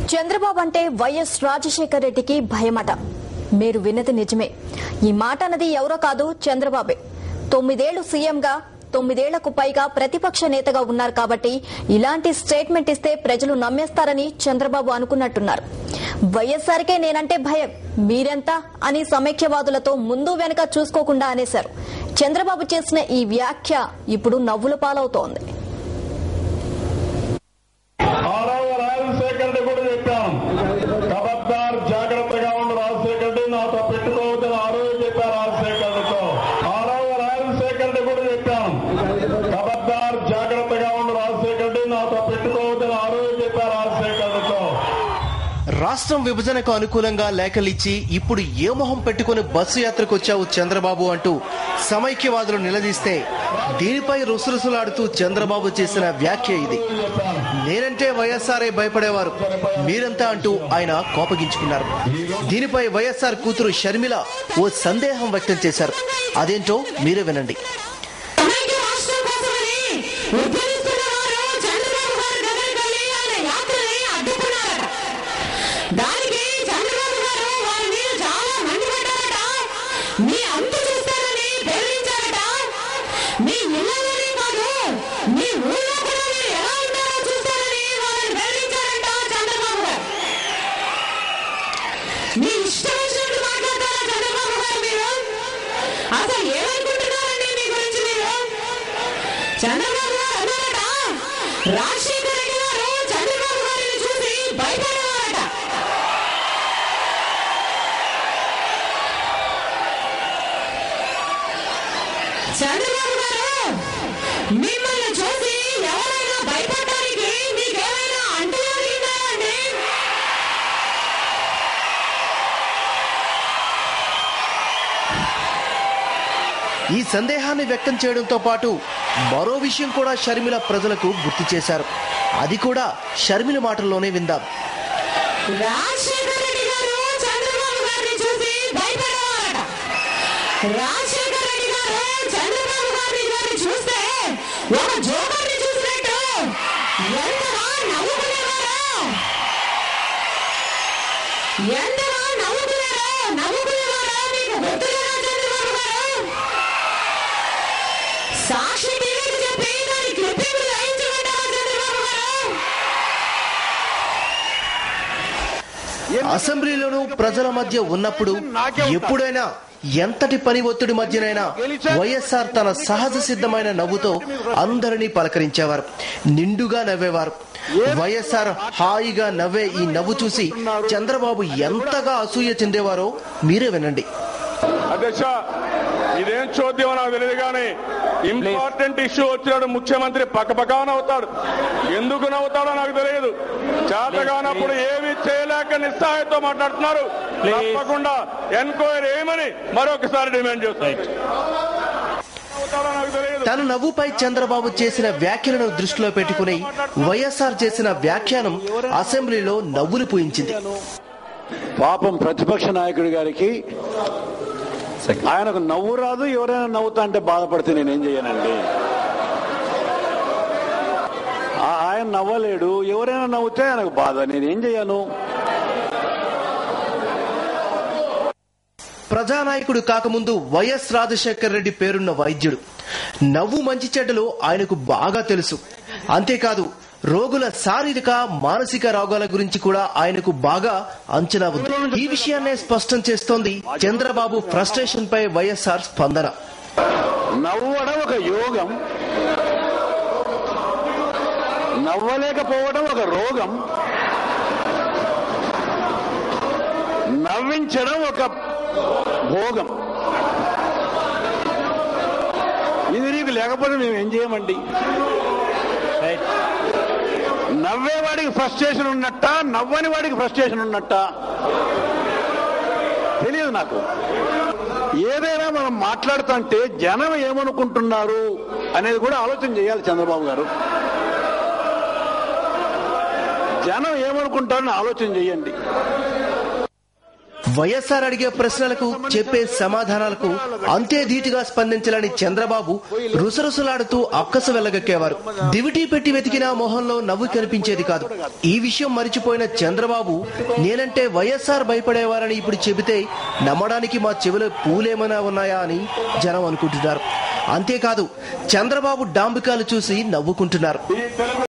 చంద్రబాబు అంటే వైఎస్ రాజశేఖర్ రెడ్డికి భయమట మీరు విన్నది నిజమే ఈ మాట అన్నది ఎవరో కాదు చంద్రబాబే తొమ్మిదేళ్లు సీఎంగా తొమ్మిదేళ్లకు పైగా ప్రతిపక్ష నేతగా ఉన్నారు కాబట్టి ఇలాంటి స్టేట్మెంట్ ఇస్తే ప్రజలు నమ్మేస్తారని చంద్రబాబు అనుకున్నట్టున్నారు వైఎస్ఆర్కే నేనంటే భయం మీరెంత అని సమైక్యవాదులతో ముందు వెనక చూసుకోకుండా అనేశారు చంద్రబాబు చేసిన ఈ వ్యాఖ్య ఇప్పుడు నవ్వుల పాలవుతోంది ఆరవ రాజశేఖర్ రెడ్డి కూడా చెప్పాం ఖబర్దార్ జాగ్రత్తగా ఉండు రాజశేఖర్ రెడ్డి నాతో పెట్టుకోవద్దని ఆ రోజు చెప్పారు రాజశేఖర్ రెడ్డితో ఆరవ రాజశేఖర్ రెడ్డి కూడా చెప్పాం ఖబర్దార్ జాగ్రత్తగా ఉండు రాజశేఖర్ రెడ్డి నాతో పెట్టుకోవద్దని ఆ రోజు చెప్పారు రాజశేఖర్ రెడ్డితో రాష్ట్రం విభజనకు అనుకూలంగా లేఖలిచ్చి ఇప్పుడు ఏ మొహం పెట్టుకుని బస్సు యాత్రకు వచ్చావు చంద్రబాబు అంటూ సమైక్యవాదులు నిలదీస్తే దీనిపై రుసరుసలాడుతూ చంద్రబాబు చేసిన వ్యాఖ్య ఇది నేనంటే వైఎస్ఆర్ఐ భయపడేవారు మీరంతా అంటూ ఆయన కోపగించుకున్నారు దీనిపై వైఎస్ఆర్ కూతురు షర్మిల ఓ సందేహం వ్యక్తం చేశారు అదేంటో మీరే వినండి సమైక్య రాష్ట్రం కోసమని ఉద్యమిస్తున్న వారు చంద్రబాబు గారు దగ్గరికి వెళ్ళి ఆయన యాత్రని అడ్డుకున్నారట దానికి చంద్రబాబు గారు వారి మీద చాలా మండిపడ్డారట మీ అంతు చూస్తారని బెదిరించారట మీ ఇళ్ళలోనే కాదు మీ ఊళ్ళో కూడా మీరు ఎలా ఉంటారో చూస్తారని వాళ్ళని బెదిరించారంట చంద్రబాబు గారు మీ ఇష్టం వచ్చినట్టు మాట్లాడతారా చంద్రబాబు గారు మీరు అసలు ఏమనుకుంటున్నారండి మీ గురించి మీరు చంద్రబాబు గారు అన్నారట రాజశేఖర రెడ్డి గారు చంద్రబాబు గారిని చూసి భయపడేవారట చంద్రబాబు గారు మిమ్మల్ని చూసి ఎవరైనా భయపడడానికి మీకేమైనా అంటున్నారా అండి ఈ సందేహాన్ని వ్యక్తం చేయడంతో పాటు మరో విషయం కూడా షర్మిల ప్రజలకు గుర్తు చేశారు అది కూడా షర్మిల మాటల్లోనే విందాం రాజశేఖర రెడ్డి గారు చంద్రబాబు గారిని చూసి భయపడేవారట రాజశేఖర రెడ్డి గారు చంద్రబాబు గారిని గారిని చూస్తే ఒక జోకర్ని చూసినట్టు ఎంతగా నవ్వుకునేవారు ఎంతగా నవ్వుకునేవారు నవ్వుకునేవారు మీకు గుర్తులేదా చంద్రబాబు గారు సాక్షి టీవీకి చెప్పి దాని క్లిప్పింగ్ వేయించమంటారా చంద్రబాబు గారు అసెంబ్లీలోనూ ప్రజల మధ్య ఉన్నప్పుడు ఎప్పుడైనా ఎంతటి పని ఒత్తిడి మధ్యనైనా వైఎస్ఆర్ తన సహజ సిద్ధమైన నవ్వుతో అందరినీ పలకరించేవారు నిండుగా నవ్వేవారు వైఎస్ఆర్ హాయిగా నవ్వే ఈ నవ్వు చూసి చంద్రబాబు ఎంతగా అసూయ చెందేవారో మీరే వినండి అధ్యక్ష ఇదేం చూద్దామో నాకు తెలియదు కానీ ఇంపార్టెంట్ ఇష్యూ వచ్చినాడు ముఖ్యమంత్రి పక్కపక్క నవ్వుతాడు ఎందుకు నవ్వుతాడో నాకు తెలియదు చేతగానప్పుడు ఏమి చేయలేక నిస్సహాయతో మాట్లాడుతున్నారు తప్పకుండా ఎన్క్వైరీ ఏమని మరొకసారి డిమాండ్ చేస్తాయి నవ్వుతాడో నాకు తెలియదు తన నవ్వుపై చంద్రబాబు చేసిన వ్యాఖ్యలను దృష్టిలో పెట్టుకుని వైఎస్ఆర్ చేసిన వ్యాఖ్యానం అసెంబ్లీలో నవ్వులు పూయించింది పాపం ప్రతిపక్ష నాయకుడి గారికి ఆయనకు నవ్వు రాదు ఎవరైనా నవ్వుతా అంటే బాధపడితే నేనేం చేయనండి ఆ- ఆయన నవ్వలేడు ఎవరైనా నవ్వుతే ఆయనకు బాధ నేనేం చేయను ప్రజానాయకుడు కాకముందు వైఎస్ రాజశేఖర్ రెడ్డి పేరున్న వైద్యుడు నవ్వు మంచి చెడ్డలు ఆయనకు బాగా తెలుసు అంతేకాదు రోగుల శారీరక మానసిక రోగాల గురించి కూడా ఆయనకు బాగా అంచనా ఉంది ఈ విషయాన్నే స్పష్టం చేస్తోంది చంద్రబాబు ఫ్రస్ట్రేషన్ పై వైఎస్ఆర్ స్పందన నవ్వడం ఒక యోగం నవ్వలేకపోవడం ఒక రోగం నవ్వించడం ఒక భోగం ఇది నీకు లేకపోతే మేము ఏం చేయమండి నవ్వేవాడికి ఫ్రస్ట్రేషన్ ఉన్నట్ట నవ్వని వాడికి ఫ్రస్ట్రేషన్ ఉన్నట్ట తెలియదు నాకు ఏదైనా మనం మాట్లాడుతుంటే జనం ఏమనుకుంటున్నారు అనేది కూడా ఆలోచన చేయాలి చంద్రబాబు గారు జనం ఏమనుకుంటారని ఆలోచన చేయండి వైఎస్ఆర్ అడిగే ప్రశ్నలకు చెప్పే సమాధానాలకు అంతే ధీటుగా స్పందించాలని చంద్రబాబు రుసరుసలాడుతూ అక్కసు వెళ్ళగక్కేవారు దివిటీ పెట్టి వెతికినా మొహంలో నవ్వు కనిపించేది కాదు ఈ విషయం మరిచిపోయిన చంద్రబాబు నేనంటే వైఎస్ఆర్ భయపడేవారని ఇప్పుడు చెబితే నమ్మడానికి మా చెవిలో పూలేమైనా ఉన్నాయా అని జనం అనుకుంటున్నారు అంతేకాదు చంద్రబాబు డాంబికాలు చూసి నవ్వుకుంటున్నారు